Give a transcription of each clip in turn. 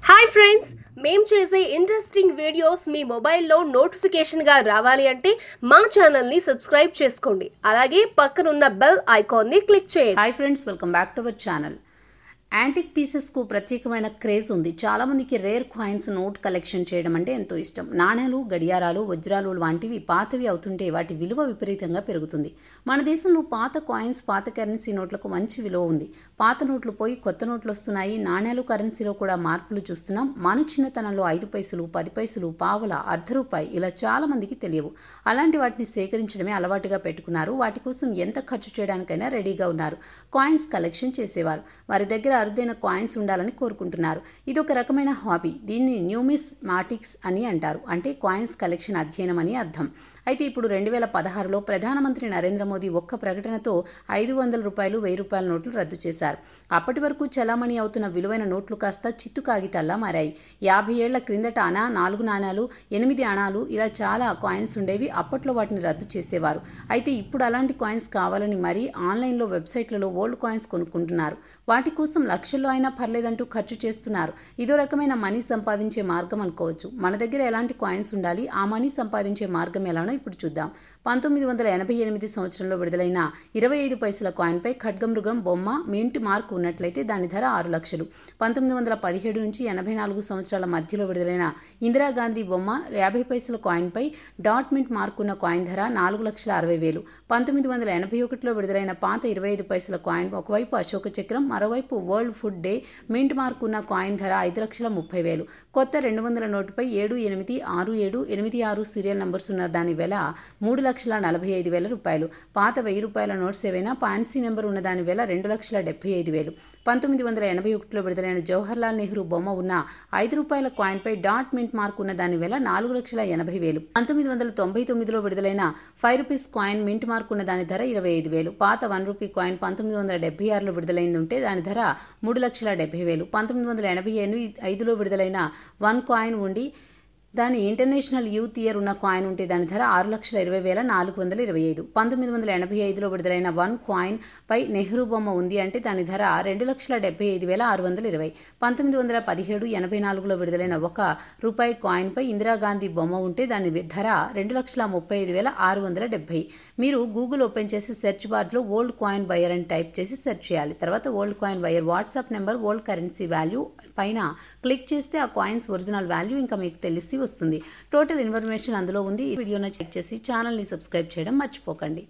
hi friends మేం చేసే interesting videos మీ మొబైల్లో నోటిఫికేషన్గా రావాలి అంటే మా ఛానల్ని సబ్స్క్రైబ్ చేసుకోండి అలాగే పక్కనున్న బెల్ ఐకాన్ని క్లిక్ చేయండి hi friends welcome back to our channel antique పీసెస్కు ప్రత్యేకమైన క్రేజ్ ఉంది చాలామందికి రేర్ కాయిన్స్ నోట్ కలెక్షన్ చేయడం అంటే ఎంతో ఇష్టం నాణేలు గడియారాలు వజ్రాలు వంటివి పాతవి అవుతుంటే వాటి విలువ విపరీతంగా పెరుగుతుంది మన దేశంలో పాత కాయిన్స్ పాత కరెన్సీ నోట్లకు మంచి విలువ ఉంది పాత నోట్లు పోయి కొత్త నోట్లు వస్తున్నాయి నాణేలు కరెన్సీలో కూడా మార్పులు చూస్తున్నాం మన చిన్నతనంలో ఐదు పైసలు పది పైసలు పావుల అర్ధ రూపాయి ఇలా చాలా మందికి తెలియవు అలాంటి వాటిని సేకరించడమే అలవాటుగా పెట్టుకున్నారు వాటి కోసం ఎంత ఖర్చు చేయడానికైనా రెడీగా ఉన్నారు కాయిన్స్ కలెక్షన్ చేసేవారు వారి దగ్గర అరుదైన కాయిన్స్ ఉండాలని కోరుకుంటున్నారు ఇది ఒక రకమైన హాబీ దీన్ని న్యూమిస్ మాటిక్స్ అని అంటారు అంటే కాయిన్స్ కలెక్షన్ అధ్యయనం అని అర్థం అయితే ఇప్పుడు రెండు వేల పదహారులో ప్రధానమంత్రి నరేంద్ర మోదీ ఒక్క ప్రకటనతో ఐదు వందల రూపాయలు వెయ్యి రూపాయల నోట్లు రద్దు చేశారు అప్పటి వరకు చలామణి అవుతున్న విలువైన నోట్లు కాస్త చిత్తు కాగితాల్లా మారాయి యాభై ఏళ్ల క్రిందట అనా నాలుగు నాణాలు ఎనిమిది అణాలు ఇలా చాలా కాయిన్స్ ఉండేవి అప్పట్లో వాటిని రద్దు చేసేవారు అయితే ఇప్పుడు అలాంటి కాయిన్స్ కావాలని మరీ ఆన్లైన్లో వెబ్సైట్లలో ఓల్డ్ కాయిన్స్ కొనుక్కుంటున్నారు వాటి కోసం లక్షల్లో అయినా పర్లేదంటూ ఖర్చు చేస్తున్నారు ఇదో రకమైన మనీ సంపాదించే మార్గం అనుకోవచ్చు మన దగ్గర ఎలాంటి కాయిన్స్ ఉండాలి ఆ మనీ సంపాదించే మార్గం ఎలానో ఇప్పుడు చూద్దాం పంతొమ్మిది వందల ఎనభై ఎనిమిది సంవత్సరంలో విడుదలైన ఇరవై ఐదు పైసల కాయిన్పై ఖడ్గమృగం బొమ్మ మింట్ మార్క్ ఉన్నట్లయితే దాని ధర ఆరు లక్షలు పంతొమ్మిది వందల పదిహేడు నుంచి ఎనభై నాలుగు సంవత్సరాల మధ్యలో విడుదలైన ఇందిరాగాంధీ బొమ్మ యాభై పైసల కాయిన్పై డాట్ మింట్ మార్క్ ఉన్న కాయిన్ ధర నాలుగు లక్షల అరవై వేలు పంతొమ్మిది వందల ఎనభై ఒకటిలో విడుదలైన పాత ఇరవై ఐదు పైసల కాయిన్ ఒకవైపు అశోక చక్రం మరోవైపు world food day mint mark ఉన్న కాయిన్ ధర ఐదు లక్షల ముప్పై వేలు కొత్త రెండు వందల నోటుపై ఏడు ఎనిమిది ఆరు ఏడు ఎనిమిది ఆరు సీరియల్ నంబర్స్ ఉన్న దాని వెల మూడు లక్షల నలభై ఐదు వేల రూపాయలు పాత వెయ్యి రూపాయల నోట్స్ ఏవైనా పాన్సీ నెంబర్ ఉన్న దాని వెల రెండు లక్షల డెబ్బై ఐదు వేలు పంతొమ్మిది వందల ఎనభై ఒకటిలో విడుదలైన జవహర్లాల్ నెహ్రూ బొమ్మ ఉన్న ఐదు రూపాయల కాయిన్పై డాట్ మింట్ మార్క్ ఉన్న దాని వెల నాలుగు లక్షల ఎనభై వేలు పంతొమ్మిది వందల తొంభై తొమ్మిదిలో విడుదలైన five rupees coin mint mark ఉన్న దాని ధర ఇరవై ఐదు వేలు పాత వన్ రూపీ కాయిన్ పంతొమ్మిది వందల డెబ్బై ఆరులో విడుదలైంది ఉంటే దాని ధర మూడు లక్షల డెబ్బై వేలు పంతొమ్మిది వందల ఎనభై ఎనిమిది ఐదులో విడుదలైన వన్ కాయిన్ ఉండి దాని ఇంటర్నేషనల్ యూత్ ఇయర్ ఉన్న కాయిన్ ఉంటే దాని ధర ఆరు లక్షల ఇరవై వేల నాలుగు వందల ఇరవై ఐదు పంతొమ్మిది వందల ఎనభై ఐదులో విడుదలైన వన్ కాయిన్ పై నెహ్రూ బొమ్మ ఉంది అంటే దాని ధర రెండు లక్షల డెబ్బై ఐదు వేల ఆరు వందల ఇరవై పంతొమ్మిది వందల పదిహేడు ఎనభై నాలుగులో విడుదలైన ఒక రూపాయి కాయిన్పై ఇందిరాగాంధీ బొమ్మ ఉంటే దాని ధర రెండు లక్షల ముప్పై ఐదు వేల ఆరు వందల డెబ్బై మీరు గూగుల్ ఓపెన్ చేసి సెర్చ్ బార్లో ఓల్డ్ కాయిన్ బయర్ అని టైప్ చేసి సెర్చ్ చేయాలి తర్వాత old coin buyer WhatsApp number old currency value పైన క్లిక్ చేస్తే ఆ కాయిన్స్ ఒరిజినల్ వాల్యూ ఇంకా మీకు తెలిసి వస్తుంది టోటల్ ఇన్ఫర్మేషన్ అందులో ఉంది ఈ వీడియోని చెక్ చేసి ఛానల్ని సబ్స్క్రైబ్ చేయడం మర్చిపోకండి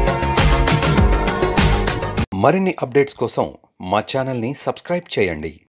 మరిన్ని అప్డేట్స్ కోసం మా ఛానల్ని సబ్స్క్రైబ్ చేయండి